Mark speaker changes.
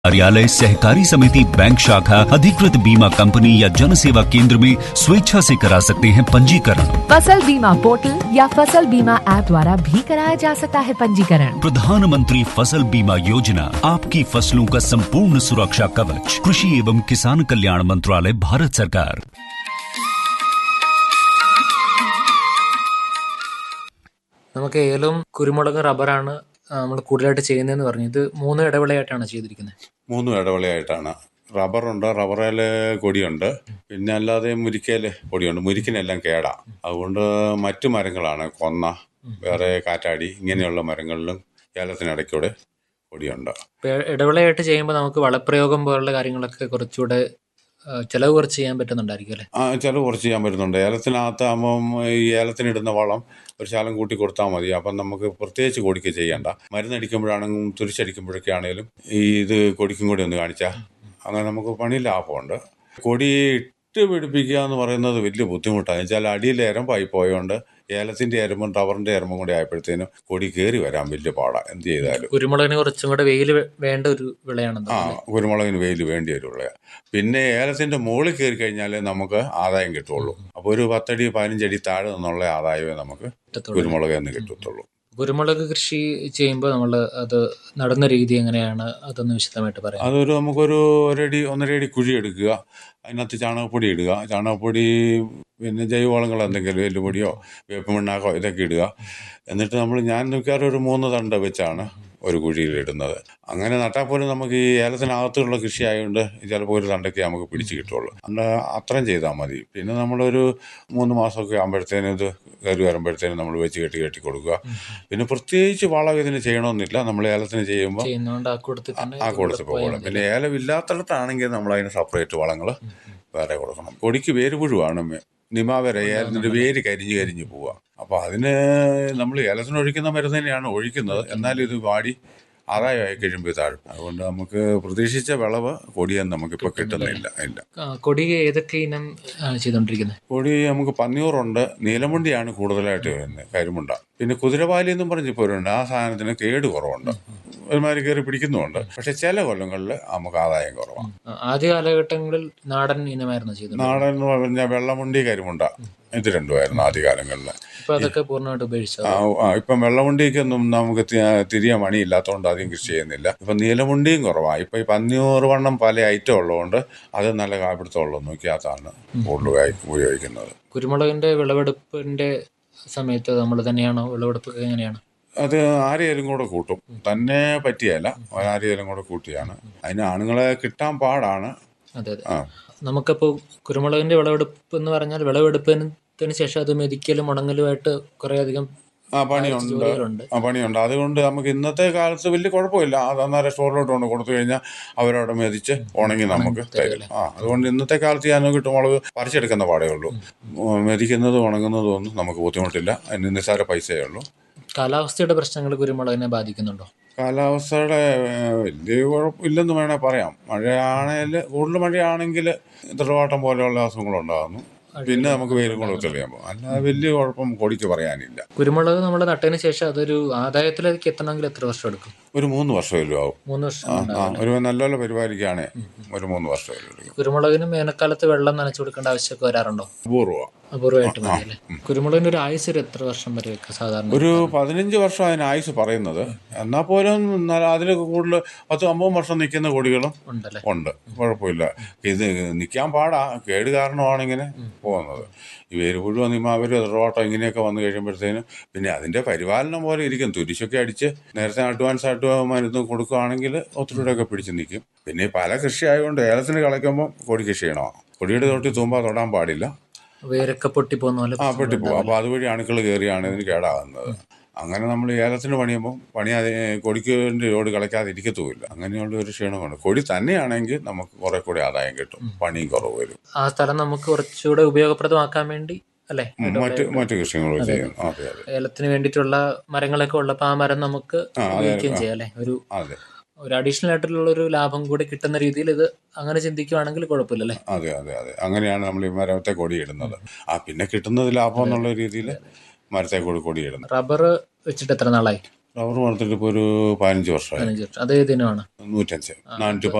Speaker 1: कार्यालय सहकारी समिति बैंक शाखा अधिकृत बीमा कंपनी या जन सेवा केंद्र में स्वेच्छा से करा सकते हैं पंजीकरण
Speaker 2: फसल बीमा पोर्टल या फसल बीमा ऐप द्वारा भी कराया जा सकता है पंजीकरण
Speaker 1: प्रधानमंत्री फसल बीमा योजना आपकी फसलों का संपूर्ण सुरक्षा कवच कृषि एवं किसान कल्याण मंत्रालय भारत सरकार
Speaker 3: നമുക്ക് ഏലവും കുരുമുളകും റബ്ബറാണ് നമ്മൾ കൂടുതലായിട്ട് ചെയ്യുന്നതെന്ന് പറഞ്ഞു ഇത് മൂന്ന് ഇടവിളയായിട്ടാണ് ചെയ്തിരിക്കുന്നത്
Speaker 4: മൂന്നും ഇടവിളയായിട്ടാണ് റബ്ബറുണ്ട് റബ്ബറേൽ കൊടിയുണ്ട് പിന്നെ അല്ലാതെ മുരിക്കയിൽ കൊടിയുണ്ട് മുരിക്കിനെല്ലാം കേടാ അതുകൊണ്ട് മറ്റു മരങ്ങളാണ് കൊന്ന വേറെ കാറ്റാടി ഇങ്ങനെയുള്ള മരങ്ങളിലും ഏലത്തിനിടയ്ക്കൂടെ കൊടിയുണ്ട്
Speaker 3: ഇപ്പൊ ഇടവിളയായിട്ട് ചെയ്യുമ്പോൾ നമുക്ക് വളപ്രയോഗം പോലുള്ള കാര്യങ്ങളൊക്കെ കുറച്ചുകൂടെ ആ, ചെലവ് കുറച്ച് ചെയ്യാൻ പറ്റുന്നുണ്ടായിരിക്കും അല്ലേ
Speaker 4: ആ ചിലവ് കുറച്ച് ചെയ്യാൻ പറ്റുന്നുണ്ട് ഏലത്തിനകത്താകുമ്പം ഈ ഏലത്തിനിടുന്ന വളം ഒരു ശാലം കൂട്ടി കൊടുത്താൽ മതി അപ്പം നമുക്ക് പ്രത്യേകിച്ച് കൊടിക്ക് ചെയ്യണ്ട മരുന്നടിക്കുമ്പോഴാണെങ്കിലും തുരിച്ചടിക്കുമ്പോഴൊക്കെ ആണെങ്കിലും ഈ ഇത് കൊടിക്കും കൂടി ഒന്ന് കാണിച്ചാൽ അങ്ങനെ നമുക്ക് പണി ലാഭമുണ്ട് കൊടി ഇട്ട് പിടിപ്പിക്കുക എന്ന് പറയുന്നത് വലിയ ബുദ്ധിമുട്ടാണ് വെച്ചാൽ അടിയിൽ എരമ്പായി പോയതുകൊണ്ട് ഏലത്തിൻ്റെ എരമ്പും റബ്ബറിൻ്റെ എരമ്പും കൂടി ആയപ്പോഴത്തേനും കൊടി കയറി വരാൻ വലിയ പാടാണ് എന്ത് ചെയ്താലും
Speaker 3: കുരുമുളകിന് കുറച്ചും കൂടെ വെയിൽ വേണ്ട ഒരു വിളയാണെന്ന്
Speaker 4: ആ
Speaker 3: തോന്നുന്നു
Speaker 4: കുരുമുളകിന് വെയിൽ വേണ്ടി വരുള്ള പിന്നെ ഏലത്തിന്റെ മുകളിൽ കയറി കഴിഞ്ഞാലേ നമുക്ക് ആദായം കിട്ടുള്ളൂ അപ്പോൾ ഒരു പത്തടി പതിനഞ്ചടി താഴെ നിന്നുള്ള ആദായമേ നമുക്ക്
Speaker 3: പറ്റത്തുള്ളൂ.
Speaker 4: കുരുമുളക് എന്ന് കിട്ടത്തുള്ളൂ
Speaker 3: കുരുമുളക് കൃഷി ചെയ്യുമ്പോൾ നമ്മൾ അത് നടുന്ന രീതി എങ്ങനെയാണ് അതൊന്ന് വിശദമായിട്ട് പറയാം
Speaker 4: അതൊരു നമുക്കൊരു ഒരടി ഒന്നര അടി കുഴി എടുക്കുക അതിനകത്ത് ചാണകപ്പൊടി ഇടുക ചാണകപ്പൊടി പിന്നെ ജൈവവളങ്ങൾ എന്തെങ്കിലും എല്ലുപൊടിയോ വേപ്പമണ്ണാക്കോ ഇതൊക്കെ ഇടുക എന്നിട്ട് നമ്മൾ ഞാൻ മിക്കവാറും ഒരു മൂന്ന് തണ്ട് വെച്ചാണ് ഒരു കുഴിയിൽ ഇടുന്നത് അങ്ങനെ നട്ടാൽ പോലും നമുക്ക് ഈ ഏലത്തിനകത്തുള്ള കൃഷി ആയതുകൊണ്ട് ചിലപ്പോൾ ഒരു തണ്ടൊക്കെ നമുക്ക് പിടിച്ച് കിട്ടുള്ളൂ അതുകൊണ്ട് അത്രയും ചെയ്താൽ മതി പിന്നെ നമ്മളൊരു മൂന്ന് മാസമൊക്കെ ആകുമ്പോഴത്തേനും ഇത് കയറി വരുമ്പോഴത്തേനും നമ്മൾ വെച്ച് കെട്ടി കെട്ടി കൊടുക്കുക പിന്നെ പ്രത്യേകിച്ച് വളം ഇതിന് ചെയ്യണമെന്നില്ല നമ്മൾ ഏലത്തിന് ചെയ്യുമ്പോൾ
Speaker 3: ചെയ്യുന്നതുകൊണ്ട് ആ കൂട്ടത്തിൽ തന്നെ
Speaker 4: ആ കൊടുത്ത് പോകണം പിന്നെ ഏലം ഇല്ലാത്തടത്താണെങ്കിൽ നമ്മൾ അതിന് സെപ്പറേറ്റ് വളങ്ങൾ വേറെ കൊടുക്കണം കൊടിക്ക് വേര് പുഴുവാണ് മെ- നിമാവര ഏലത്തിൻ്റെ വേര് കരിഞ്ഞ് കരിഞ്ഞ് പോവുക അപ്പോൾ അതിന് നമ്മൾ ഏലത്തിന് ഒഴിക്കുന്ന മരുന്ന് തന്നെയാണ് ഒഴിക്കുന്നത് എന്നാൽ ഇത് വാടി ആദായമായി കഴിയുമ്പോൾ താഴും അതുകൊണ്ട് നമുക്ക് പ്രതീക്ഷിച്ച വിളവ് കൊടിയെന്ന് നമുക്കിപ്പോൾ കിട്ടുന്നില്ല ഇല്ല
Speaker 3: ആ, കൊടി ഏതൊക്കെ ഇനം ആണ് ചെയ്തുകൊണ്ടിരിക്കുന്നത്
Speaker 4: കൊടി നമുക്ക് പന്നിയൂറുണ്ട് നീലമുണ്ടിയാണ് കൂടുതലായിട്ട് വരുന്നത് കരിമുണ്ട പിന്നെ കുതിരവാലി എന്നും പറഞ്ഞ് പോരുണ്ട് ആ സാധനത്തിന് കേട് കുറവുണ്ട് ഒരുമാതിരി കയറി പിടിക്കുന്നുമുണ്ട് പക്ഷെ ചില കൊല്ലങ്ങളിൽ നമുക്ക് ആദായം കുറവാണ്
Speaker 3: ആ, ആദ്യ കാലഘട്ടങ്ങളിൽ നാടൻ ഇനമായിരുന്നു ചെയ്തത്
Speaker 4: നാടൻ എന്ന് പറഞ്ഞാൽ വെള്ളമുണ്ടി കരിമുണ്ട ഇത് രണ്ടുമായിരുന്നു ആദ്യകാലങ്ങളിൽ
Speaker 3: ഇപ്പൊ അതൊക്കെ പൂർണ്ണമായിട്ട് ഉപേക്ഷിച്ചത്
Speaker 4: ആ, ആ, ഇപ്പം വെള്ളമുണ്ടിക്കൊന്നും നമുക്ക് തി- തിരിയാൻ മണിയില്ലാത്തതുകൊണ്ട് അധികം കൃഷി ചെയ്യുന്നില്ല ഇപ്പം നീലമുണ്ടിയും കുറവാണ് ഇപ്പം ഈ പന്നിയൂറ് വണ്ണം പല ഐറ്റം ഉള്ളതുകൊണ്ട് അത് നല്ല കാപ്പിടുത്തമുള്ളത് നോക്കിയാത്താണ് കൂടുതലായി ഉപയോഗിക്കുന്നത്
Speaker 3: കുരുമുളകിന്റെ വിളവെടുപ്പിന്റെ സമയത്ത് നമ്മൾ തന്നെയാണോ വിളവെടുപ്പ് എങ്ങനെയാണ്
Speaker 4: അത് ആരെയും കൂടെ കൂട്ടും തന്നെ പറ്റിയല്ല ആരെയും കൂടെ കൂട്ടിയാണ് അതിന് ആണുങ്ങളെ കിട്ടാൻ പാടാണ്
Speaker 3: അതെ അതെ
Speaker 4: ആ
Speaker 3: നമുക്കപ്പോൾ കുരുമുളകിന്റെ വിളവെടുപ്പ് എന്ന് പറഞ്ഞാൽ വിളവെടുപ്പിന് ശേഷം അത് മെതിക്കലും ഉണങ്ങലുമായിട്ട് കുറേ അധികം
Speaker 4: ആ പണിയുണ്ട്
Speaker 3: ജോലികളുണ്ട്
Speaker 4: ആ പണിയുണ്ട് അതുകൊണ്ട് നമുക്ക് ഇന്നത്തെ കാലത്ത് വലിയ കുഴപ്പമില്ല അത് അന്നേരം സ്റ്റോറിലോട്ട് കൊണ്ട് കൊടുത്തു കഴിഞ്ഞാൽ അവരവിടെ മെതിച്ച് ഉണങ്ങി നമുക്ക് തരും ആ അതുകൊണ്ട് ഇന്നത്തെ കാലത്ത് ഞാൻ കിട്ടുമുളക് പറിച്ചെടുക്കുന്ന പാടേ ഉള്ളൂ ഉം, മെതിക്കുന്നതും ഉണങ്ങുന്നതും ഒന്നും നമുക്ക് ബുദ്ധിമുട്ടില്ല അതിന് നിസ്സാര പൈസയേ ഉള്ളൂ
Speaker 3: കാലാവസ്ഥയുടെ പ്രശ്നങ്ങൾ കുരുമുളകിനെ ബാധിക്കുന്നുണ്ടോ
Speaker 4: കാലാവസ്ഥയുടെ ഏഹ്, വലിയ കുഴപ്പമില്ലെന്ന് വേണേൽ പറയാം മഴയാണെങ്കിൽ കൂടുതൽ മഴയാണെങ്കിൽ തറവാട്ടം പോലെയുള്ള അസുഖങ്ങളുണ്ടാകുന്നു പിന്നെ നമുക്ക് വെയിലും കൂടെ തെളിയുമ്പോൾ അല്ലാതെ വലിയ കുഴപ്പം കൊടിക്ക് പറയാനില്ല
Speaker 3: കുരുമുളക് നമ്മൾ നട്ടതിന് ശേഷം അതൊരു ആദായത്തിലേക്ക് എത്തണമെങ്കിൽ എത്ര വർഷം എടുക്കും
Speaker 4: ഒരു മൂന്ന് വർഷമെങ്കിലും ആവും
Speaker 3: മൂന്ന് വർഷം
Speaker 4: ആ
Speaker 3: ഉണ്ടാവും.
Speaker 4: ആ ഒരു നല്ലപോലെ പരിപാലിക്കുകയാണെ ഒരു മൂന്ന് വർഷമെങ്കിലും എടുക്കും
Speaker 3: കുരുമുളകിന് വേനൽക്കാലത്ത് വെള്ളം നനച്ചു കൊടുക്കേണ്ട ആവശ്യമൊക്കെ വരാറുണ്ടോ
Speaker 4: അപൂർവം
Speaker 3: അപൂർവമായിട്ട് മതി അല്ലേ കുരുമുളകിന്റെ ഒരു ആയുസ് ഒരു എത്ര വർഷം വരെ ഒക്കെ സാധാരണ
Speaker 4: ഒരു പതിനഞ്ച് വർഷം അതിന് ആയുസ് പറയുന്നത് എന്നാൽ പോലും അതിൽ കൂടുതൽ പത്ത് അമ്പത് വർഷം നിൽക്കുന്ന കൊടികളും
Speaker 3: ഉണ്ടല്ലേ
Speaker 4: ഉണ്ട് കുഴപ്പമില്ല ഇത് നിൽക്കാൻ പാടാ കേട് കാരണമാണ് ഇങ്ങനെ പോകുന്നത് ഈ വേര് പുഴു നിമാവര് ഇറവാട്ടം ഇങ്ങനെയൊക്കെ വന്നു കഴിയുമ്പോഴത്തേനും പിന്നെ അതിൻ്റെ പരിപാലനം പോലെ ഇരിക്കും തുരിശൊക്കെ അടിച്ച് നേരത്തെ അഡ്വാൻസ് ആയിട്ട് മരുന്ന് കൊടുക്കുകയാണെങ്കിൽ ഒത്തിരിയൊക്കെ പിടിച്ച് നിൽക്കും പിന്നെ ഈ പല കൃഷി ആയതുകൊണ്ട് ഏലത്തിന് കളയ്ക്കുമ്പോൾ കൊടി കൃഷി ചെയ്യണം കൊടിയുടെ തൊട്ടി തൂമ്പ തൊടാൻ പാടില്ല
Speaker 3: വേരൊക്കെ പൊട്ടിപ്പോകുന്ന പോലെ
Speaker 4: ആ പെട്ടിപ്പോവും അപ്പോൾ അതുവഴി അണുക്കൾ കയറിയാണ് ഇതിന് കേടാകുന്നത് അങ്ങനെ നമ്മൾ ഏലത്തിന് പണിയുമ്പോൾ പണി അത് കൊടിക്കേൻ്റെ ലോഡ് കളയ്ക്കാതെ ഇരിക്കത്തുമില്ല അങ്ങനെയുള്ള ഒരു ക്ഷീണമുണ്ട് കൊടി തന്നെയാണെങ്കിൽ നമുക്ക് കുറെ കൂടി ആദായം കിട്ടും പണിയും കുറവ് വരും
Speaker 3: ആ സ്ഥലം നമുക്ക് കുറച്ചുകൂടെ ഉപയോഗപ്രദമാക്കാൻ വേണ്ടി അല്ലേ
Speaker 4: ഉം, മറ്റ് മറ്റ് കൃഷികൾ ചെയ്യും അതെ അതെ
Speaker 3: ഏലത്തിന് വേണ്ടിയിട്ടുള്ള മരങ്ങളൊക്കെ ഉള്ളപ്പോൾ ആ മരം നമുക്ക്
Speaker 4: ആ, അതെ,
Speaker 3: ഉപയോഗിക്കുകയും
Speaker 4: ആ.
Speaker 3: ചെയ്യാം അല്ലേ ഒരു
Speaker 4: അതെ
Speaker 3: ഒരു അഡീഷണൽ ആയിട്ടുള്ള ഒരു ലാഭം കൂടി കിട്ടുന്ന രീതിയിൽ ഇത് അങ്ങനെ ചിന്തിക്കുവാണെങ്കിൽ കുഴപ്പമില്ല അല്ലേ
Speaker 4: അതെ അതെ അതെ അങ്ങനെയാണ് നമ്മൾ ഈ മരത്തെ കൊടിയിടുന്നത് ആ പിന്നെ കിട്ടുന്നത് ലാഭം എന്നുള്ള രീതിയിൽ മരത്തെ കൂടി കൊടിയിടുന്നത്
Speaker 3: റബ്ബർ വെച്ചിട്ട് എത്ര നാളായി
Speaker 4: റബ്ബർ വളർത്തിട്ട് ഇപ്പോൾ ഒരു പതിനഞ്ച് വർഷമായി
Speaker 3: പതിനഞ്ച് വർഷം അത് ഏതിനാണ്
Speaker 4: നൂറ്റഞ്ച് നാനൂറ്റി